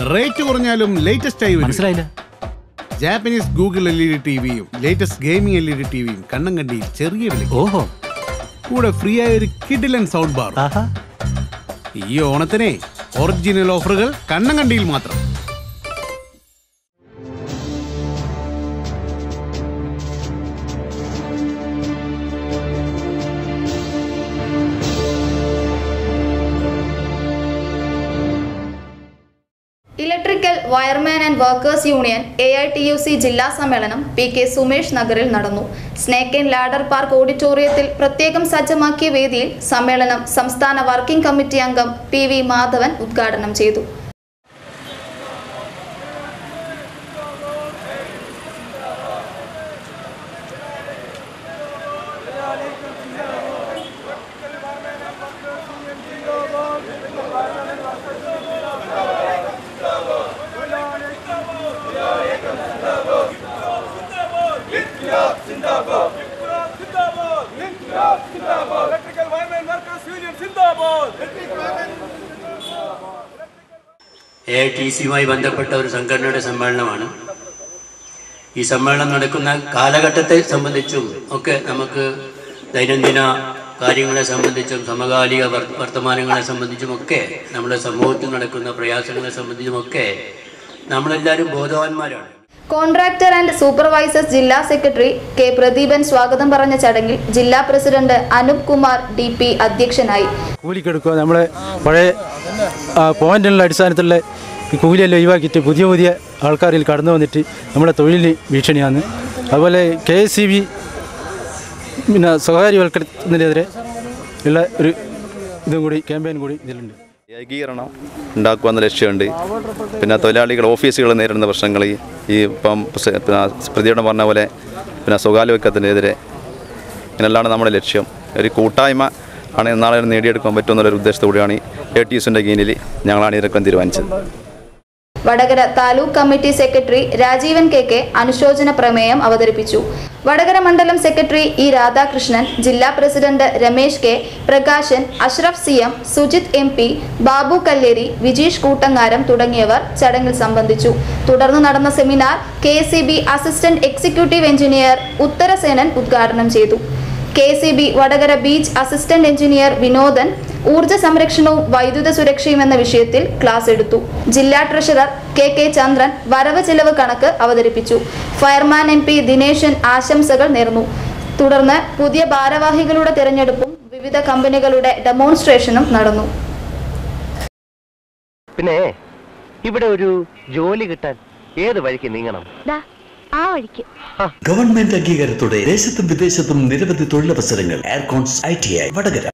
Rate കുറഞ്ഞാലും latest ആയി വരും. മനസ്സിലായില്ല Japanese Google L E D ടിവിയും latest gaming L E D ടിവിയും കണ്ണങ്കണ്ടിയിൽ ചെറിയ വില ഓഹോ കൂടെ ഫ്രീ ആയ ഒരു കിഡിലൻ സൗണ്ട് ബാർ ആഹാ ഈ ഓണത്തിനെ ഒറിജിനൽ ഓഫറുകൾ കണ്ണങ്കണ്ടിയിൽ മാത്രം electrical wireman and workers union A I T U C ജില്ലാ സമ്മേളനം പി കെ സുമേഷ് നഗറിൽ നടന്നു സ്നേക്ക് ആൻഡ് ലാഡർ പാർക്ക് ഓഡിറ്റോറിയത്തിൽ പ്രത്യേകം സജ്ജമാക്കിയ വേദിയിൽ സമ്മേളനം സംസ്ഥാന വർക്കിംഗ് കമ്മിറ്റി അംഗം പി വി മാധവൻ ഉദ്ഘാടനം ചെയ്തു Electrical Wireman Workers Union Zindabad! A I T സിയുമായി ബന്ധപ്പെട്ട ഒരു സംഘടനയുടെ സമ്മേളനമാണ് ഈ സമ്മേളനം നടക്കുന്ന കാലഘട്ടത്തെ സംബന്ധിച്ചും ഒക്കെ നമുക്ക് ദൈനംദിന കാര്യങ്ങളെ സംബന്ധിച്ചും സമകാലിക വർ- വർത്തമാനങ്ങളെ സംബന്ധിച്ചും ഒക്കെ നമ്മുടെ സമൂഹത്തിൽ നടക്കുന്ന പ്രയാസങ്ങളെ സംബന്ധിച്ചുമൊക്കെ നമ്മളെല്ലാവരും ബോധവാന്മാരാണ് കോൺട്രാക്ടർ ആൻഡ് സൂപ്പർവൈസേഴ്സ് ജില്ലാ സെക്രട്ടറി കെ പ്രദീപൻ സ്വാഗതം പറഞ്ഞ ചടങ്ങിൽ ജില്ലാ president Anoop Kumar D P അധ്യക്ഷനായി കൂലിക്കെടുക്കുക നമ്മളെ പഴയ പോയിന്റിനുള്ള അടിസ്ഥാനത്തിലുള്ള ഈ കൂലിയെല്ലാം ഒഴിവാക്കിയിട്ട് പുതിയ പുതിയ ആൾക്കാരിൽ കടന്നു വന്നിട്ട് നമ്മുടെ തൊഴിൽ ഭീഷണിയാണ് അതുപോലെ കെ എസ് സി ബി പിന്നെ സ്വകാര്യവൽക്കരണത്തിനെതിരെ ഉള്ള ഒരു ഇതും കൂടി ക്യാമ്പയിൻ കൂടി ഇതിലുണ്ട് ഏകീകരണം ഉണ്ടാക്കുക എന്ന ലക്ഷ്യമുണ്ട് പിന്നെ തൊഴിലാളികൾ ഓഫീസുകൾ നേരിടുന്ന പ്രശ്നങ്ങൾ ഈ ഈ ഇപ്പം പ്രസ- പിന്നെ പ്രതിയോടം പറഞ്ഞ പോലെ പിന്നെ സ്വകാര്യവൽക്കത്തിനെതിരെ ഇങ്ങനെല്ലാം നമ്മുടെ ലക്ഷ്യം ഒരു കൂട്ടായ്മ ആണ് നാളെ നേടിയെടുക്കാൻ പറ്റുമെന്നുള്ളൊരു ഉദ്ദേശത്തോടെയാണ് എ ടി എസിൻ്റെ കീഴിൽ ഞങ്ങളാണ് ഇതൊക്കെ തീരുമാനിച്ചത് Vadakara taluk committee secretary Rajeevan K K അനുശോചന പ്രമേയം അവതരിപ്പിച്ചു വടകര മണ്ഡലം സെക്രട്ടറി ഇ രാധാകൃഷ്ണൻ ജില്ലാ president Ramesh K Prakashan Ashraf C M Sujith M P Babu Kalleri Vijeesh Koottangaram തുടങ്ങിയവർ ചടങ്ങിൽ സംബന്ധിച്ചു തുടർന്ന് നടന്ന seminar K assistant executive engineer Utharasenan ഉദ്ഘാടനം ചെയ്തു K C B Vadakara beach assistant engineer Vinodan ഊർജ്ജ സംരക്ഷണവും വൈദ്യുത സുരക്ഷയും എന്ന വിഷയത്തിൽ ക്ലാസ് എടുത്തു ജില്ലാ ട്രഷറർ കെ കെ ചന്ദ്രൻ വരവ് ചെലവ് കണക്ക് അവതരിപ്പിച്ചു ഫയർമാൻ എം പി ദിനേശൻ ആശംസകൾ നേർന്നു തുടർന്ന് പുതിയ ഭാരവാഹികളുടെ തിരഞ്ഞെടുപ്പും വിവിധ കമ്പനികളുടെ ഡെമോൺസ്ട്രേഷനും നടന്നു പിന്നെ ഇവിടെ ഒരു ജോലി കിട്ടാൻ ഏത് വഴിക്ക് നീങ്ങണം ആ വഴിക്ക് ഗവൺമെന്റ് അംഗീകാരത്തോടെ ദേശത്തും വിദേശത്തും നിരവധി തൊഴിലവസരങ്ങൾ Aircons I T I Vadakara